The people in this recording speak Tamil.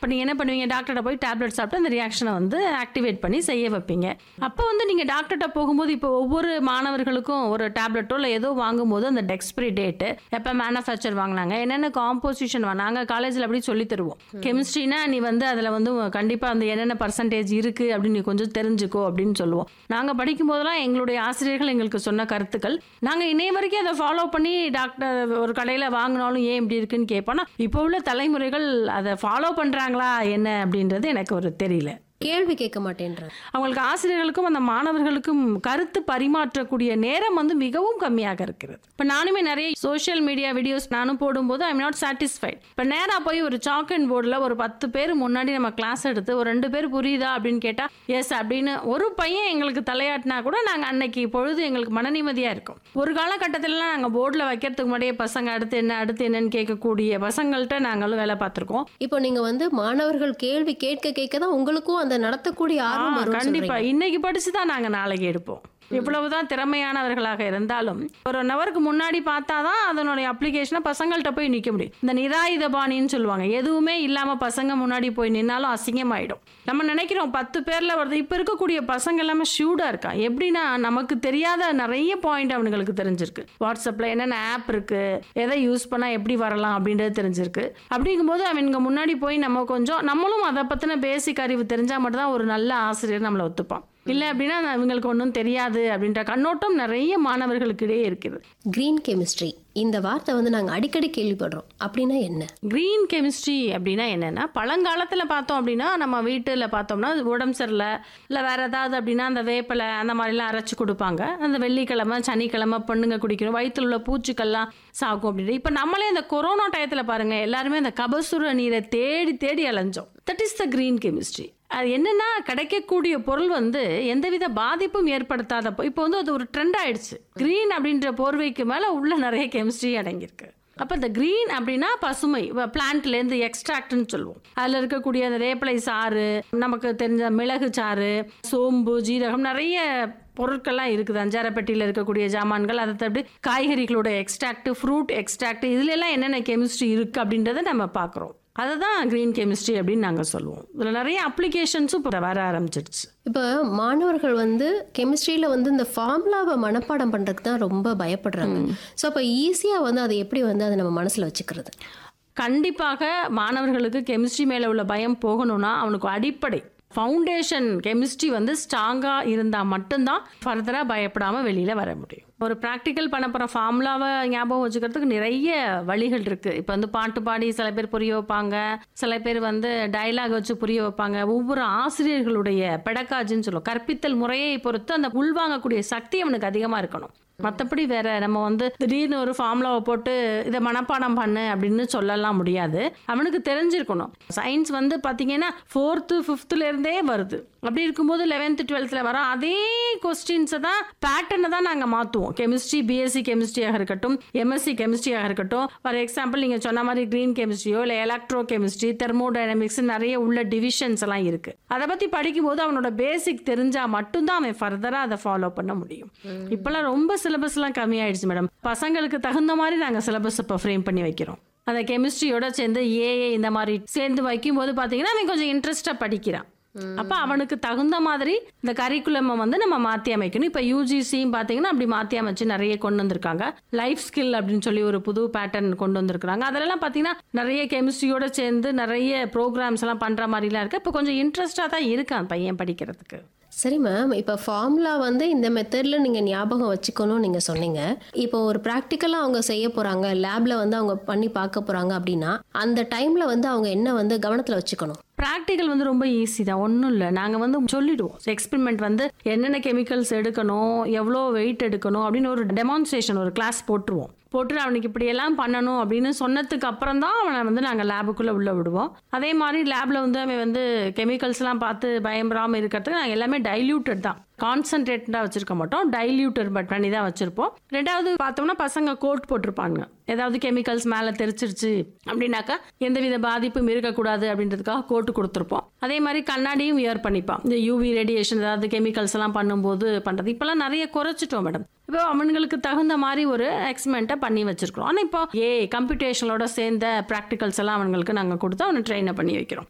இப்போ நீங்கள் என்ன பண்ணுவீங்க டாக்டர்கிட்ட போய் டேப்லெட் சாப்பிட்டு அந்த ரியாக்ஷனை வந்து ஆக்டிவேட் பண்ணி செய்ய வைப்பீங்க அப்போ வந்து நீங்கள் டாக்டர்கிட்ட போகும்போது இப்போ ஒவ்வொரு மாணவர்களுக்கும் ஒரு டேப்லெட்டோ இல்லை ஏதோ வாங்கும்போது அந்த எக்ஸ்பிரி டேட்டு எப்போ மேனுஃபேக்சர் வாங்கினாங்க என்னென்ன காம்போசிஷன் நாங்கள் காலேஜில் அப்படி சொல்லி தருவோம் கெமிஸ்ட்ரினா நீ வந்து அதில் வந்து கண்டிப்பாக அந்த என்னென்ன பர்சன்டேஜ் இருக்குது அப்படின்னு நீ கொஞ்சம் தெரிஞ்சுக்கோ அப்படின்னு சொல்லுவோம் நாங்கள் படிக்கும் போதெல்லாம் எங்களுடைய ஆசிரியர்கள் எங்களுக்கு சொன்ன கருத்துக்கள் நாங்கள் இன்னைய வரைக்கும் அதை ஃபாலோ பண்ணி டாக்டர் ஒரு கடையில் வாங்கினாலும் ஏன் இப்படி இருக்குன்னு கேட்போம் இப்போ உள்ள தலைமுறைகள் அதை ஃபாலோ பண்ணுறாங்களா என்ன அப்படின்றது எனக்கு ஒரு தெரியல கேள்வி கேட்க மாட்டேன்றாங்க அவங்களுக்கு ஆசிரியர்களுக்கும் அந்த மாணவர்களுக்கும் கருத்து பரிமாற்றக்கூடிய நேரம் வந்து மிகவும் கம்மியாக இருக்கிறது இப்போ நானுமே நிறைய சோஷியல் மீடியா வீடியோஸ் நானும் போடும்போது ஐம் நாட் சாட்டிஸ்ஃபைட் இப்போ நேராக போய் ஒரு சாக் அண்ட் போர்டில் ஒரு பத்து பேர் முன்னாடி நம்ம கிளாஸ் எடுத்து ஒரு ரெண்டு பேர் புரியுதா அப்படின்னு கேட்டால் எஸ் அப்படின்னு ஒரு பையன் எங்களுக்கு தலையாட்டினா கூட நாங்கள் அன்னைக்கு பொழுது எங்களுக்கு மன நிம்மதியாக இருக்கும் ஒரு காலகட்டத்திலலாம் நாங்கள் போர்டில் வைக்கிறதுக்கு முன்னாடியே பசங்க அடுத்து என்ன அடுத்து என்னன்னு கேட்கக்கூடிய பசங்கள்கிட்ட நாங்களும் வேலை பார்த்துருக்கோம் இப்போ நீங்க வந்து மாணவர்கள் கேள்வி கேட்க கேட்க தான் உங்களுக்கும் அந்த நடத்தக்கூடிய ஆர்வம் ஆ, வரும் கண்டிப்பா இன்னைக்கு படிச்சு தான் நாங்க நாளைக்கு எடுப்போம் இவ்வளவுதான் திறமையானவர்களாக இருந்தாலும் ஒரு நவருக்கு முன்னாடி பார்த்தாதான் அதனுடைய அப்ளிகேஷனை பசங்கள்கிட்ட போய் நிக்க முடியும் இந்த நிராயுத பாணின்னு சொல்லுவாங்க எதுவுமே இல்லாம பசங்க முன்னாடி போய் நின்னாலும் அசிங்கமாயிடும் நம்ம நினைக்கிறோம் பத்து பேர்ல வருது இப்ப இருக்கக்கூடிய பசங்க எல்லாமே ஷூடா இருக்கா எப்படின்னா நமக்கு தெரியாத நிறைய பாயிண்ட் அவனுங்களுக்கு தெரிஞ்சிருக்கு வாட்ஸ்அப்ல என்னென்ன ஆப் இருக்கு எதை யூஸ் பண்ணா எப்படி வரலாம் அப்படின்றது தெரிஞ்சிருக்கு அப்படிங்கும்போது அவனுங்க முன்னாடி போய் நம்ம கொஞ்சம் நம்மளும் அதை பத்தின பேசிக் அறிவு தெரிஞ்சா மட்டும் தான் ஒரு நல்ல ஆசிரியர் நம்மளை ஒத்துப்பான் இல்லை அப்படின்னா நான் இவங்களுக்கு ஒன்றும் தெரியாது அப்படின்ற கண்ணோட்டம் நிறைய மாணவர்களுக்கு இடையே இருக்குது கிரீன் கெமிஸ்ட்ரி இந்த வார்த்தை வந்து நாங்க அடிக்கடி கேள்விப்படுறோம் அப்படின்னா என்ன க்ரீன் கெமிஸ்ட்ரி அப்படின்னா என்னென்னா பழங்காலத்தில் பார்த்தோம் அப்படின்னா நம்ம வீட்டில் பார்த்தோம்னா உடம்பு சரியில்லை இல்லை வேறு ஏதாவது அப்படின்னா அந்த வேப்பிலை அந்த மாதிரிலாம் அரைச்சி கொடுப்பாங்க அந்த வெள்ளிக்கிழமை சனிக்கிழமை பொண்ணுங்க குடிக்கணும் வயிற்றுல உள்ள பூச்சிக்கள்லாம் சாகும் அப்படின்னு இப்போ நம்மளே இந்த கொரோனா டயத்தில் பாருங்கள் எல்லாருமே அந்த கபசுர நீரை தேடி தேடி அலைஞ்சோம் that is the green chemistry அது என்னன்னா கிடைக்கக்கூடிய பொருள் வந்து எந்தவித பாதிப்பும் ஏற்படுத்தாத பொ- இப்போ வந்து அது ஒரு ட்ரெண்ட் ஆயிடுச்சு க்ரீன் அப்படின்ற போர்வைக்கு மேலே உள்ள நிறைய கெமிஸ்ட்ரி அடங்கியிருக்கு அப்போ இந்த க்ரீன் அப்படின்னா பசுமை பிளான்ட்லேருந்து எக்ஸ்ட்ராக்ட்னு சொல்லுவோம் அதில் இருக்கக்கூடிய அந்த வேப்பிலை சாறு நமக்கு தெரிஞ்ச மிளகு சாறு சோம்பு ஜீரகம் நிறைய பொருட்கள்லாம் இருக்குது அஞ்சாரப்பட்டியில் இருக்கக்கூடிய ஜாமான்கள் அதை தவிர காய்கறிகளோட எக்ஸ்ட்ராக்ட் ஃப்ரூட் எக்ஸ்ட்ராக்ட் இதுல எல்லாம் என்னென்ன கெமிஸ்ட்ரி இருக்குது அப்படின்றத நம்ம பார்க்குறோம் அதை தான் க்ரீன் கெமிஸ்ட்ரி அப்படின்னு நாங்கள் சொல்லுவோம் இதில் நிறைய அப்ளிகேஷன்ஸும் இப்போ வர ஆரம்பிச்சிடுச்சு இப்போ மாணவர்கள் வந்து கெமிஸ்ட்ரியில் வந்து இந்த ஃபார்முலாவை மனப்பாடம் பண்ணுறதுக்கு தான் ரொம்ப பயப்படுறாங்க ஸோ அப்போ ஈஸியாக வந்து அதை எப்படி வந்து அதை நம்ம மனசில் வச்சுக்கிறது கண்டிப்பாக மாணவர்களுக்கு கெமிஸ்ட்ரி மேலே உள்ள பயம் போகணும்னா அவனுக்கு அடிப்படை ஃபவுண்டேஷன் கெமிஸ்ட்ரி வந்து ஸ்ட்ராங்காக இருந்தால் மட்டும்தான் ஃபர்தராக பயப்படாமல் வெளியில் வர முடியும் ஒரு ப்ராக்டிக்கல் பண்ண போகிற ஃபார்முலாவை ஞாபகம் வச்சுக்கிறதுக்கு நிறைய வழிகள் இருக்குது இப்போ வந்து பாட்டு பாடி சில பேர் புரிய வைப்பாங்க சில பேர் வந்து டயலாக் வச்சு புரிய வைப்பாங்க ஒவ்வொரு ஆசிரியர்களுடைய பெடக்காஜின்னு சொல்லுவோம் கற்பித்தல் முறையை பொறுத்து அந்த உள்வாங்கக்கூடிய சக்தி அவனுக்கு அதிகமாக இருக்கணும் மற்றபடி வேற நம்ம வந்து திடீர்னு ஒரு ஃபார்முலாவை போட்டு இதை மனப்பாடம் பண்ணு அப்படின்னு சொல்லலாம் முடியாது அவனுக்கு தெரிஞ்சிருக்கணும் சயின்ஸ் வந்து பார்த்தீங்கன்னா ஃபோர்த்து ஃபிஃப்த்துல இருந்தே வருது அப்படி இருக்கும்போது லெவன்த்து டுவெல்த்தில் வர அதே கொஸ்டின்ஸை தான் பேட்டர்னை தான் நாங்கள் மாற்றுவோம் கெமிஸ்ட்ரி பிஎஸ்சி கெமிஸ்ட்ரியாக இருக்கட்டும் எம்எஸ்சி கெமிஸ்ட்ரியாக இருக்கட்டும் ஃபார் எக்ஸாம்பிள் நீங்கள் சொன்ன மாதிரி க்ரீன் கெமிஸ்ட்ரியோ இல்லை எலக்ட்ரோ கெமிஸ்ட்ரி தெர்மோடைனமிக்ஸ் நிறைய உள்ள டிவிஷன்ஸ் எல்லாம் இருக்கு அதை பற்றி படிக்கும்போது அவனோட பேசிக் தெரிஞ்சால் மட்டும்தான் அவன் ஃபர்தராக அதை ஃபாலோ பண்ண முடியும் இப்போல்லாம் ரொம்ப சிலபஸ்லாம் கம்மியாயிடுச்சு மேடம் பசங்களுக்கு தகுந்த மாதிரி நாங்கள் சிலபஸ் இப்போ ஃப்ரேம் பண்ணி வைக்கிறோம் அந்த கெமிஸ்ட்ரியோட சேர்ந்து ஏஏ இந்த மாதிரி சேர்ந்து வைக்கும்போது பார்த்தீங்கன்னா அவன் கொஞ்சம் இன்ட்ரெஸ்டாக படிக்கிறான் அப்போ அவனுக்கு தகுந்த மாதிரி இந்த கரிக்குலமை வந்து நம்ம மாற்றி அமைக்கணும் இப்போ யூஜிசியும் பார்த்தீங்கன்னா அப்படி மாற்றி அமைச்சு நிறைய கொண்டு வந்திருக்காங்க லைஃப் ஸ்கில் அப்படின்னு சொல்லி ஒரு புது பேட்டர்ன் கொண்டு வந்திருக்காங்க அதெல்லாம் பார்த்தீங்கன்னா நிறைய கெமிஸ்ட்ரியோட சேர்ந்து நிறைய ப்ரோக்ராம்ஸ் எல்லாம் பண்ணுற மாதிரிலாம் இருக்கு இப்போ கொஞ்சம் இன்ட்ரெஸ்டாக தான் இருக்கான் பையன் படிக்கிறதுக்கு சரி மேம் இப்போ ஃபார்முலா வந்து இந்த மெத்தடில் நீங்கள் ஞாபகம் வச்சுக்கணும்னு நீங்கள் சொன்னீங்க இப்போ ஒரு ப்ராக்டிக்கலாக அவங்க செய்ய போகிறாங்க லேபில் வந்து அவங்க பண்ணி பார்க்க போகிறாங்க அப்படின்னா அந்த டைமில் வந்து அவங்க என்ன வந்து கவனத்தில் வச்சுக்கணும் ப்ராக்டிக்கல் வந்து ரொம்ப ஈஸி தான் ஒன்றும் இல்லை நாங்கள் வந்து சொல்லிடுவோம் எக்ஸ்பெரிமெண்ட் வந்து என்னென்ன கெமிக்கல்ஸ் எடுக்கணும் எவ்வளோ வெயிட் எடுக்கணும் அப்படின்னு ஒரு டெமான்ஸ்ட்ரேஷன் ஒரு கிளாஸ் போட்டுருவோம் போட்டு அவனுக்கு இப்படியெல்லாம் பண்ணணும் அப்படின்னு சொன்னதுக்கு அப்புறம் தான் அவனை வந்து நாங்கள் லேபுக்குள்ளே உள்ளே விடுவோம் அதே மாதிரி லேபில் வந்து அவன் வந்து கெமிக்கல்ஸ்லாம் பார்த்து பயம்படாமல் இருக்கிறதுக்கு நாங்கள் எல்லாமே டைல்யூட்டட் தான் கான்சன்ட்ரேட்டடாக வச்சிருக்க மாட்டோம் டைல்யூட்டர் பட் பண்ணி தான் வச்சிருப்போம் ரெண்டாவது பார்த்தோம்னா பசங்க கோட் போட்டிருப்பாங்க ஏதாவது கெமிக்கல்ஸ் மேலே தெரிச்சிருச்சு அப்படின்னாக்கா எந்தவித பாதிப்பும் இருக்கக்கூடாது அப்படின்றதுக்காக கோட்டு கொடுத்துருப்போம் அதே மாதிரி கண்ணாடியும் வியர் பண்ணிப்பான் இந்த யூவி ரேடியேஷன் ஏதாவது கெமிக்கல்ஸ் எல்லாம் பண்ணும்போது பண்ணுறது இப்போல்லாம் நிறைய குறைச்சிட்டோம் மேடம் இப்போ அவனுங்களுக்கு தகுந்த மாதிரி ஒரு எக்ஸ்பெரிமெண்ட்டை பண்ணி வச்சிருக்கிறோம் ஆனால் இப்போ ஏ கம்ப்யூட்டேஷனோட சேர்ந்த ப்ராக்டிகல்ஸ் எல்லாம் அவங்களுக்கு நாங்கள் கொடுத்து அவனை ட்ரெயினை பண்ணி வைக்கிறோம்